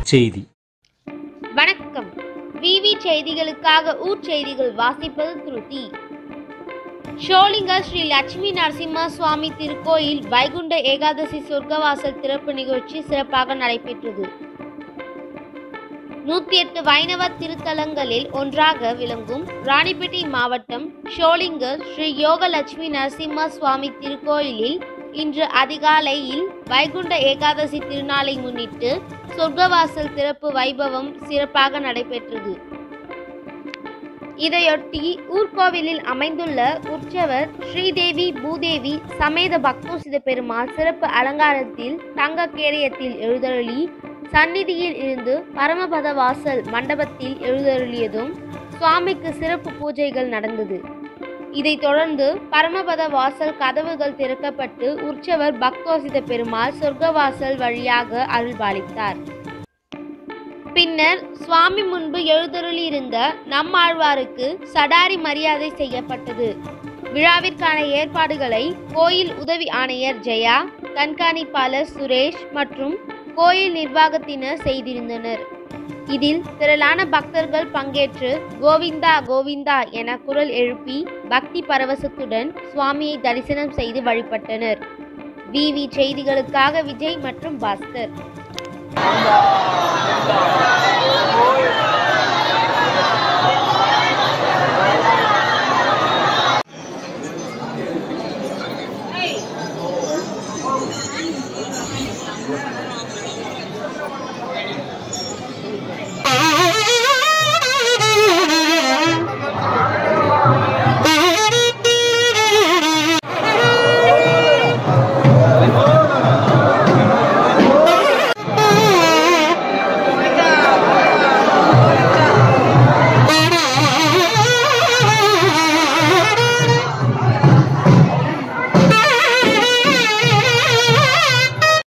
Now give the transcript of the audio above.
செய்தி வணக்கம் விவி செய்திகளுக்காக ஊர் செய்திகள் வாசிப்பது திருதி ஷோலிங்க ஸ்ரீ லட்சுமி நரசிம்ம சுவாமி திருக்கோயில் வைகுண்ட ஏகாதசி சொர்க்கவாசல் திறப்பு நிகழ்ச்சி சிறப்பாக நடைபெற்றது நூத்தி எட்டு வைணவ திருத்தலங்களில் ஒன்றாக விளங்கும் ராணிப்பேட்டை மாவட்டம் ஷோலிங்க ஸ்ரீ யோக லட்சுமி நரசிம்ம சுவாமி திருக்கோயிலில் இன்று அதிகாலையில் வைகுண்ட ஏகாதசி திருநாளை முன்னிட்டு சொர்க்கவாசல் திறப்பு வைபவம் சிறப்பாக நடைபெற்றது இதையொட்டி ஊர்கோவிலில் அமைந்துள்ள உற்சவர் ஸ்ரீதேவி பூதேவி சமேத பக்தோசித பெருமாள் சிறப்பு அலங்காரத்தில் தங்க கேடயத்தில் எழுதருளி சந்நிதியில் இருந்து பரமபத வாசல் மண்டபத்தில் எழுதருளியதும் சுவாமிக்கு சிறப்பு பூஜைகள் நடந்தது இதைத் தொடர்ந்து பரமபத வாசல் கதவுகள் திறக்கப்பட்டு உற்சவர் பக்தோசித பெருமாள் சொர்க்கவாசல் வழியாக அருள்பாலித்தார் பின்னர் சுவாமி முன்பு எழுந்தருளியிருந்த நம்மாழ்வாருக்கு சடாரி மரியாதை செய்யப்பட்டது விழாவிற்கான ஏற்பாடுகளை கோயில் உதவி ஆணையர் ஜெயா கண்காணிப்பாளர் சுரேஷ் மற்றும் கோயில் நிர்வாகத்தினர் செய்திருந்தனர் இதில் திரளான பக்தர்கள் பங்கேற்று கோவிந்தா கோவிந்தா என குரல் எழுப்பி பக்தி பரவசத்துடன் சுவாமியை தரிசனம் செய்து வழிபட்டனர் விவி செய்திகளுக்காக விஜய் மற்றும் பாஸ்கர் ஆ